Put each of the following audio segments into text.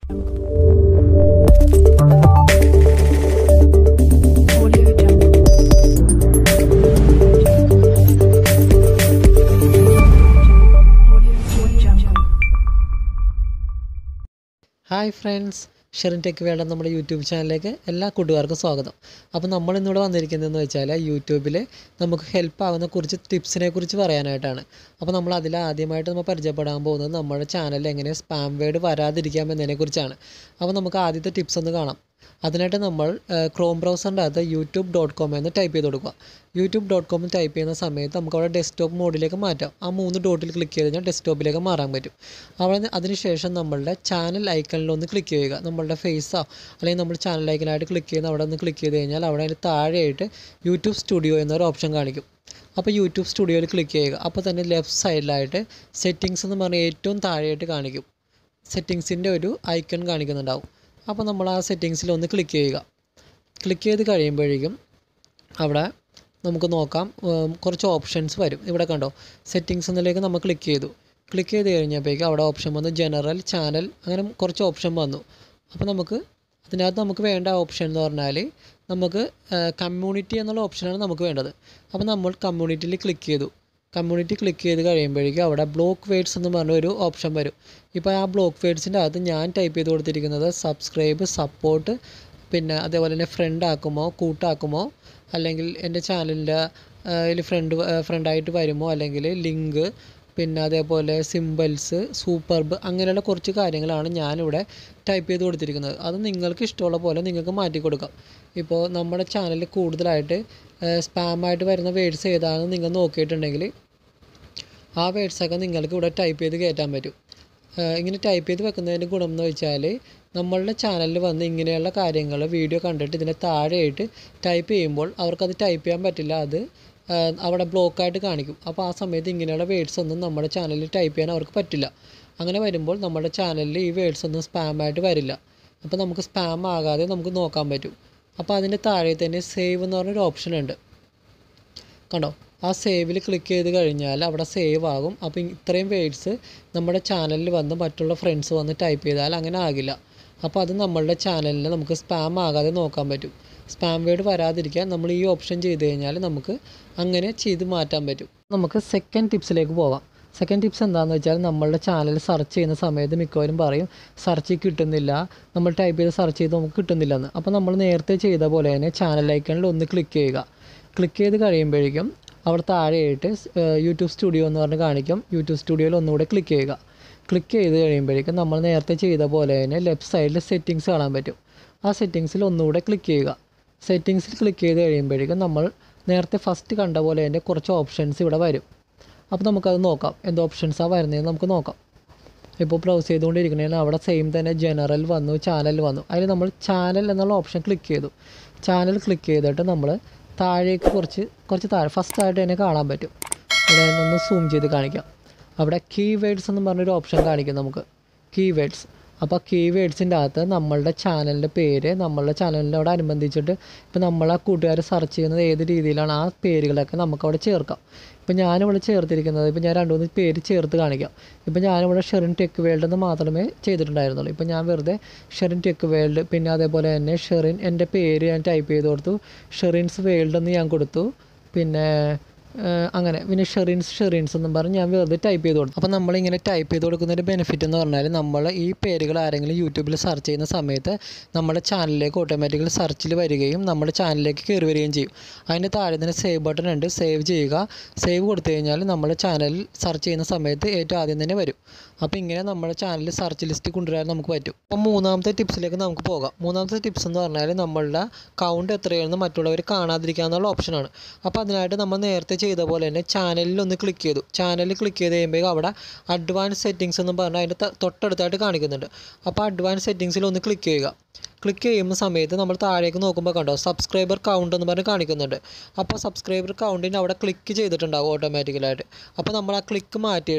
Audio Jungle. Audio Jungle. Hi friends Sherin tech world എന്ന നമ്മുടെ YouTube ചാനലിലേക്ക് എല്ലാ കൂട്ടുകാർക്കും സ്വാഗതം അപ്പോൾ നമ്മൾ ഇന്നിവിടെ വന്നിരിക്കുന്നതെന്ന് വെച്ചാൽ യൂട്യൂബിൽ നമുക്ക് ഹെൽപ്പ് ആകുന്ന കുറച്ച് ടിപ്സിനെ കുറിച്ച് പറയാനായിട്ടാണ് അപ്പോൾ നമ്മൾ അതിൽ ആദ്യമായിട്ട് നമ്മൾ പരിചയപ്പെടാൻ പോകുന്നത് നമ്മുടെ ചാനലിൽ എങ്ങനെ സ്പാം വേർഡ് വരാതിരിക്കാം എന്നതിനെക്കുറിച്ചാണ് അപ്പോൾ നമുക്ക് ആദ്യത്തെ ടിപ്സ് ഒന്ന് കാണാം അതിനായിട്ട് നമ്മൾ ക്രോം ബ്രൗസറിൻ്റെ അകത്ത് യൂട്യൂബ് ഡോട്ട് കോം എന്ന് ടൈപ്പ് ചെയ്ത് കൊടുക്കുക യൂട്യൂബ് ഡോട്ട് കോം ടൈപ്പ് ചെയ്യുന്ന സമയത്ത് നമുക്ക് അവിടെ ഡെസ്ക്ടോപ്പ് മോഡിലേക്ക് മാറ്റാം ആ മൂന്ന് ഡോട്ടിൽ ക്ലിക്ക് ചെയ്ത് കഴിഞ്ഞാൽ ഡെസ്ക്ടോപ്പിലേക്ക് മാറാൻ പറ്റും അവിടെ അതിനുശേഷം നമ്മളുടെ ചാനൽ ഐക്കണിൽ ഒന്ന് ക്ലിക്ക് ചെയ്യുക നമ്മളുടെ ഫേസോ അല്ലെങ്കിൽ നമ്മൾ ചാനൽ ഐക്കനായിട്ട് ക്ലിക്ക് ചെയ്യുന്ന അവിടെ ഒന്ന് ക്ലിക്ക് ചെയ്ത് കഴിഞ്ഞാൽ അവിടെ അതിന് താഴെയായിട്ട് യൂട്യൂബ് സ്റ്റുഡിയോ എന്നൊരു ഓപ്ഷൻ കാണിക്കും അപ്പോൾ യൂട്യൂബ് സ്റ്റുഡിയോയിൽ ക്ലിക്ക് ചെയ്യുക അപ്പോൾ തന്നെ ലെഫ്റ്റ് സൈഡിലായിട്ട് സെറ്റിങ്സ് എന്ന് പറഞ്ഞാൽ ഏറ്റവും താഴെയായിട്ട് കാണിക്കും സെറ്റിങ്സിൻ്റെ ഒരു ഐക്കൺ കാണിക്കുന്നുണ്ടാവും അപ്പോൾ നമ്മൾ ആ സെറ്റിങ്സിൽ ഒന്ന് ക്ലിക്ക് ചെയ്യുക ക്ലിക്ക് ചെയ്ത് കഴിയുമ്പോഴേക്കും അവിടെ നമുക്ക് നോക്കാം ഉം, കുറച്ച് ഓപ്ഷൻസ് വരും ഇവിടെ കണ്ടോ സെറ്റിങ്സ് എന്നിലേക്ക് നമ്മൾ ക്ലിക്ക് ചെയ്തു ക്ലിക്ക് ചെയ്ത് കഴിഞ്ഞപ്പോഴേക്കും അവിടെ ഓപ്ഷൻ വന്നു ജനറൽ ചാനൽ അങ്ങനെ കുറച്ച് ഓപ്ഷൻ വന്നു അപ്പോൾ നമുക്ക് അതിനകത്ത് നമുക്ക് വേണ്ട ഓപ്ഷൻ എന്ന് പറഞ്ഞാൽ നമുക്ക് കമ്മ്യൂണിറ്റി എന്നുള്ള ഓപ്ഷനാണ് നമുക്ക് വേണ്ടത് അപ്പോൾ നമ്മൾ കമ്മ്യൂണിറ്റിയിൽ ക്ലിക്ക് ചെയ്തു കമ്മ്യൂണിറ്റി ക്ലിക്ക് ചെയ്ത് കഴിയുമ്പോഴേക്കും അവിടെ ബ്ലോക്ക് വേഡ്സ് എന്ന് പറഞ്ഞ ഒരു ഓപ്ഷൻ വരും ഇപ്പോൾ ആ ബ്ലോക്ക് വേഡ്സിൻ്റെ അകത്ത് ഞാൻ ടൈപ്പ് ചെയ്ത് കൊടുത്തിരിക്കുന്നത് സബ്സ്ക്രൈബ് സപ്പോർട്ട് പിന്നെ അതേപോലെ തന്നെ ഫ്രണ്ട് ആക്കുമോ കൂട്ടാക്കുമോ അല്ലെങ്കിൽ എൻ്റെ ചാനലിൻ്റെ അതിൽ ഫ്രണ്ട് ഫ്രണ്ടായിട്ട് വരുമോ അല്ലെങ്കിൽ ലിങ്ക് പിന്നെ അതേപോലെ സിമ്പിൾസ് സൂപ്പർബ് അങ്ങനെയുള്ള കുറച്ച് കാര്യങ്ങളാണ് ഞാനിവിടെ ടൈപ്പ് ചെയ്ത് കൊടുത്തിരിക്കുന്നത് അത് നിങ്ങൾക്ക് ഇഷ്ടമുള്ള പോലെ നിങ്ങൾക്ക് മാറ്റി കൊടുക്കാം ഇപ്പോൾ നമ്മുടെ ചാനലിൽ കൂടുതലായിട്ട് സ്പാമായിട്ട് വരുന്ന വേഡ്സ് ഏതാണെന്ന് നിങ്ങൾ നോക്കിയിട്ടുണ്ടെങ്കിൽ ആ വേഡ്സൊക്കെ നിങ്ങൾക്ക് ഇവിടെ ടൈപ്പ് ചെയ്ത് കയറ്റാൻ പറ്റും ഏഹ് ഇങ്ങനെ ടൈപ്പ് ചെയ്ത് വെക്കുന്നതിൻ്റെ ഗുണം എന്ന് വെച്ചാൽ നമ്മളുടെ ചാനലിൽ വന്ന് ഇങ്ങനെയുള്ള കാര്യങ്ങൾ വീഡിയോ കണ്ടിട്ട് ഇതിൻ്റെ താഴെയായിട്ട് ടൈപ്പ് ചെയ്യുമ്പോൾ അവർക്കത് ടൈപ്പ് ചെയ്യാൻ പറ്റില്ല അത് ഏഹ് അവിടെ ബ്ലോക്കായിട്ട് കാണിക്കും അപ്പോൾ ആ സമയത്ത് ഇങ്ങനെയുള്ള വേഡ്സ് ഒന്നും നമ്മുടെ ചാനലിൽ ടൈപ്പ് ചെയ്യാൻ അവർക്ക് പറ്റില്ല അങ്ങനെ വരുമ്പോൾ നമ്മുടെ ചാനലിൽ ഈ വേഡ്സ് ഒന്നും സ്പാമായിട്ട് വരില്ല അപ്പോൾ നമുക്ക് സ്പാം ആകാതെ നമുക്ക് നോക്കാൻ പറ്റും അപ്പോൾ അതിൻ്റെ താഴെ തന്നെ സേവ് എന്ന് പറഞ്ഞൊരു ഓപ്ഷൻ ഉണ്ട് കണ്ടോ ആ സേവിൽ ക്ലിക്ക് ചെയ്ത് കഴിഞ്ഞാൽ അവിടെ സേവ് ആകും അപ്പോൾ ഇത്രയും വേഡ്സ് നമ്മുടെ ചാനലിൽ വന്ന് മറ്റുള്ള ഫ്രണ്ട്സ് വന്ന് ടൈപ്പ് ചെയ്താൽ അങ്ങനെ ആകില്ല അപ്പോൾ അത് നമ്മളുടെ ചാനലിൽ നമുക്ക് സ്പാം ആകാതെ നോക്കാൻ പറ്റും സ്പാം വേർഡ് വരാതിരിക്കാൻ നമ്മൾ ഈ ഓപ്ഷൻ ചെയ്ത് കഴിഞ്ഞാൽ നമുക്ക് അങ്ങനെ ചെയ്ത് മാറ്റാൻ പറ്റും നമുക്ക് സെക്കൻഡ് ടിപ്സിലേക്ക് പോകാം സെക്കൻഡ് ടിപ്സ് എന്താണെന്ന് വെച്ചാൽ നമ്മളുടെ ചാനൽ സെർച്ച് ചെയ്യുന്ന സമയത്ത് മിക്കവരും പറയും സെർച്ച് കിട്ടുന്നില്ല നമ്മൾ ടൈപ്പ് ചെയ്ത് സെർച്ച് ചെയ്ത് നമുക്ക് കിട്ടുന്നില്ല എന്ന് അപ്പോൾ നമ്മൾ നേരത്തെ ചെയ്ത പോലെ തന്നെ ചാനൽ ഐക്കണിൽ ഒന്ന് ക്ലിക്ക് ചെയ്യുക ക്ലിക്ക് ചെയ്ത് കഴിയുമ്പോഴേക്കും അവിടെ താഴെയായിട്ട് യൂട്യൂബ് സ്റ്റുഡിയോ എന്ന് പറഞ്ഞ് കാണിക്കും യൂട്യൂബ് സ്റ്റുഡിയോയിൽ ഒന്നുകൂടെ ക്ലിക്ക് ചെയ്യുക ക്ലിക്ക് ചെയ്ത് കഴിയുമ്പോഴേക്കും നമ്മൾ നേരത്തെ ചെയ്ത പോലെ തന്നെ ലെഫ്റ്റ് സൈഡിൽ സെറ്റിങ്സ് കാണാൻ പറ്റും ആ സെറ്റിങ്സിൽ ഒന്നുകൂടെ ക്ലിക്ക് ചെയ്യുക സെറ്റിങ്സിൽ ക്ലിക്ക് ചെയ്ത് കഴിയുമ്പോഴേക്കും നമ്മൾ നേരത്തെ ഫസ്റ്റ് കണ്ട പോലെ തന്നെ കുറച്ച് ഓപ്ഷൻസ് ഇവിടെ വരും അപ്പോൾ നമുക്കത് നോക്കാം എന്ത് ഓപ്ഷൻസാണ് വരുന്നതെന്ന് നമുക്ക് നോക്കാം ഇപ്പോൾ ബ്രൗസ് ചെയ്തുകൊണ്ടിരിക്കണേൽ അവിടെ സെയിം തന്നെ ജനറൽ വന്നു ചാനൽ വന്നു അതിൽ നമ്മൾ ചാനൽ എന്നുള്ള ഓപ്ഷൻ ക്ലിക്ക് ചെയ്തു ചാനൽ ക്ലിക്ക് ചെയ്തിട്ട് നമ്മൾ താഴേക്ക് കുറച്ച് കുറച്ച് താഴെ ഫസ്റ്റ് ആയിട്ട് തന്നെ കാണാൻ പറ്റും ഇവിടെ നിന്ന് സൂം ചെയ്ത് കാണിക്കാം അവിടെ കീവേഡ്സ് എന്ന് പറഞ്ഞൊരു ഓപ്ഷൻ കാണിക്കും നമുക്ക് കീവേഡ്സ് അപ്പോൾ കീവേഡ്സിൻ്റെ അകത്ത് നമ്മളുടെ ചാനലിൻ്റെ പേര് നമ്മളുടെ ചാനലിനോട് അനുബന്ധിച്ചിട്ട് ഇപ്പോൾ നമ്മളെ കൂട്ടുകാർ സെർച്ച് ചെയ്യുന്നത് ഏത് രീതിയിലാണ് ആ പേരുകളൊക്കെ നമുക്ക് അവിടെ ചേർക്കാം ഇപ്പോൾ ഞാനിവിടെ ചേർത്തിരിക്കുന്നത് ഇപ്പോൾ ഞാൻ രണ്ട് മൂന്ന് പേര് ചേർത്ത് കാണിക്കാം ഇപ്പോൾ ഞാനിവിടെ ഷെറിൻ ടെക് വേൾഡ് എന്ന് മാത്രമേ ചെയ്തിട്ടുണ്ടായിരുന്നുള്ളൂ ഇപ്പോൾ ഞാൻ വെറുതെ ഷെറിൻ ടെക് വേൾഡ് പിന്നെ അതേപോലെ തന്നെ ഷെറിൻ എൻ്റെ പേര് ഞാൻ ടൈപ്പ് ചെയ്ത് കൊടുത്തു ഷെറിൻസ് വേൾഡ് എന്ന് ഞാൻ കൊടുത്തു പിന്നെ ഏഹ് അങ്ങനെ പിന്നെ ഷെറിൻസ് ഷെറിൻസ് എന്നും പറഞ്ഞ് ഞാൻ വെറുതെ ടൈപ്പ് ചെയ്ത് കൊടുത്തു അപ്പോൾ നമ്മളിങ്ങനെ ടൈപ്പ് ചെയ്ത് കൊടുക്കുന്നതിൻ്റെ ബെനിഫിറ്റ് എന്ന് പറഞ്ഞാൽ നമ്മൾ ഈ പേരുകൾ ആരെങ്കിലും യൂട്യൂബിൽ സെർച്ച് ചെയ്യുന്ന സമയത്ത് നമ്മുടെ ചാനലിലേക്ക് ഓട്ടോമാറ്റിക്കലി സെർച്ചിൽ വരികയും നമ്മുടെ ചാനലിലേക്ക് കയറി വരികയും ചെയ്യും അതിൻ്റെ താഴെ തന്നെ സേവ് ബട്ടൺ ഉണ്ട് സേവ് ചെയ്യുക സേവ് കൊടുത്തു കഴിഞ്ഞാൽ നമ്മുടെ ചാനലിൽ സെർച്ച് ചെയ്യുന്ന സമയത്ത് ഏറ്റവും ആദ്യം തന്നെ വരും അപ്പോൾ ഇങ്ങനെ നമ്മുടെ ചാനലിൽ സെർച്ച് ലിസ്റ്റ് കൊണ്ടുവരാൻ നമുക്ക് പറ്റും അപ്പോൾ മൂന്നാമത്തെ ടിപ്സിലേക്ക് നമുക്ക് പോകാം മൂന്നാമത്തെ ടിപ്സ് എന്ന് പറഞ്ഞാൽ നമ്മളുടെ കൗണ്ട് എത്രയാണെന്ന് മറ്റുള്ളവർ കാണാതിരിക്കുക എന്നുള്ള ഓപ്ഷനാണ് അപ്പോൾ അതിനായിട്ട് നമ്മൾ നേരത്തെ ചെയ്ത പോലെ തന്നെ ചാനലിൽ ഒന്ന് ക്ലിക്ക് ചെയ്തു ചാനലിൽ ക്ലിക്ക് ചെയ്ത് കഴിയുമ്പോൾ അവിടെ അഡ്വാൻസ് സെറ്റിങ്സ് എന്ന് പറഞ്ഞാൽ അതിൻ്റെ ത- തൊട്ടടുത്തായിട്ട് കാണിക്കുന്നുണ്ട് അപ്പോൾ അഡ്വാൻസ് സെറ്റിങ്സിൽ ഒന്ന് ക്ലിക്ക് ചെയ്യുക ക്ലിക്ക് ചെയ്യുന്ന സമയത്ത് നമ്മൾ താഴേക്ക് നോക്കുമ്പോൾ കണ്ടോ സബ്സ്ക്രൈബർ കൗണ്ട് എന്ന് പറഞ്ഞ് കാണിക്കുന്നുണ്ട് അപ്പോൾ സബ്സ്ക്രൈബർ കൗണ്ടിന് അവിടെ ക്ലിക്ക് ചെയ്തിട്ടുണ്ടാവും ഓട്ടോമാറ്റിക്കലായിട്ട് അപ്പോൾ നമ്മൾ ആ ക്ലിക്ക് മാറ്റിയിട്ട്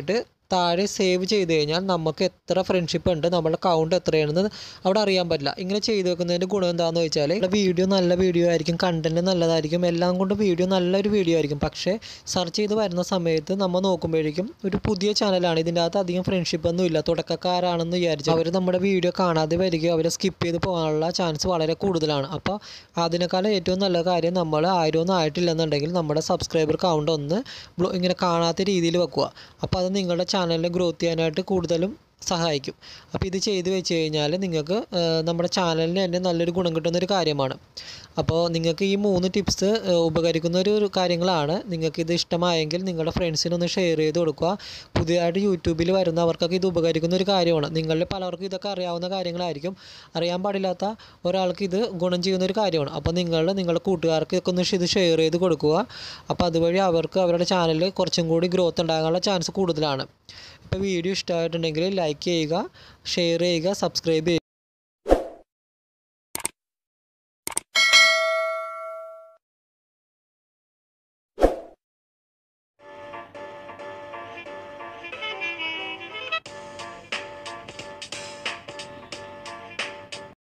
താഴെ സേവ് ചെയ്ത് കഴിഞ്ഞാൽ നമുക്ക് എത്ര ഫ്രണ്ട്ഷിപ്പ് ഉണ്ട് നമ്മുടെ കൗണ്ട് എത്രയാണെന്ന് അവിടെ അറിയാൻ പറ്റില്ല ഇങ്ങനെ ചെയ്ത് വെക്കുന്നതിൻ്റെ ഗുണം എന്താണെന്ന് വെച്ചാൽ വീഡിയോ നല്ല വീഡിയോ ആയിരിക്കും കണ്ടൻറ്റ് നല്ലതായിരിക്കും എല്ലാം കൊണ്ടും വീഡിയോ നല്ലൊരു വീഡിയോ ആയിരിക്കും പക്ഷേ സെർച്ച് ചെയ്ത് വരുന്ന സമയത്ത് നമ്മൾ നോക്കുമ്പോഴേക്കും ഒരു പുതിയ ചാനലാണ് ഇതിൻ്റെ അകത്ത് അധികം ഫ്രണ്ട്ഷിപ്പ് ഒന്നും ഇല്ല തുടക്കക്കാരാണെന്ന് വിചാരിച്ചു അവർ നമ്മുടെ വീഡിയോ കാണാതെ വരികയോ അവരെ സ്കിപ്പ് ചെയ്ത് പോകാനുള്ള ചാൻസ് വളരെ കൂടുതലാണ് അപ്പോൾ അതിനേക്കാളും ഏറ്റവും നല്ല കാര്യം നമ്മൾ ആയിരമൊന്നും ആയിട്ടില്ലെന്നുണ്ടെങ്കിൽ നമ്മുടെ സബ്സ്ക്രൈബർ കൗണ്ട് ഒന്ന് ബ്ലോ- ഇങ്ങനെ കാണാത്ത രീതിയിൽ വെക്കുക അപ്പോൾ അത് നിങ്ങളുടെ ചാനലിനെ ഗ്രോത്ത് ചെയ്യാനായിട്ട് കൂടുതലും സഹായിക്കും അപ്പോൾ ഇത് ചെയ്ത് വെച്ച് കഴിഞ്ഞാൽ നിങ്ങൾക്ക് ആ, നമ്മുടെ ചാനലിന് തന്നെ നല്ലൊരു ഗുണം കിട്ടുന്ന ഒരു കാര്യമാണ് അപ്പോൾ നിങ്ങൾക്ക് ഈ മൂന്ന് ടിപ്സ് ഉപകരിക്കുന്ന ഒരു ഒരു കാര്യങ്ങളാണ് നിങ്ങൾക്ക് ഇത് ഇഷ്ടമായെങ്കിൽ നിങ്ങളുടെ ഫ്രണ്ട്സിനൊന്ന് ഷെയർ ചെയ്ത് കൊടുക്കുക പുതിയതായിട്ട് യൂട്യൂബിൽ വരുന്നവർക്കൊക്കെ ഇത് ഉപകരിക്കുന്ന ഒരു കാര്യമാണ് നിങ്ങളിൽ പലർക്കും ഇതൊക്കെ അറിയാവുന്ന കാര്യങ്ങളായിരിക്കും അറിയാൻ പാടില്ലാത്ത ഒരാൾക്ക് ഇത് ഗുണം ചെയ്യുന്ന ഒരു കാര്യമാണ് അപ്പോൾ നിങ്ങൾ നിങ്ങളുടെ കൂട്ടുകാർക്ക് ഇതൊക്കെ ഒന്ന് ഇത് ഷെയർ ചെയ്ത് കൊടുക്കുക അപ്പോൾ അതുവഴി അവർക്ക് അവരുടെ ചാനലിൽ കുറച്ചും കൂടി ഗ്രോത്ത് ഉണ്ടാകാനുള്ള ചാൻസ് കൂടുതലാണ് ഇപ്പോൾ വീഡിയോ ഇഷ്ടമായിട്ടുണ്ടെങ്കിൽ ലൈക്ക് ചെയ്യുക ഷെയർ ചെയ്യുക സബ്സ്ക്രൈബ് ചെയ്യുക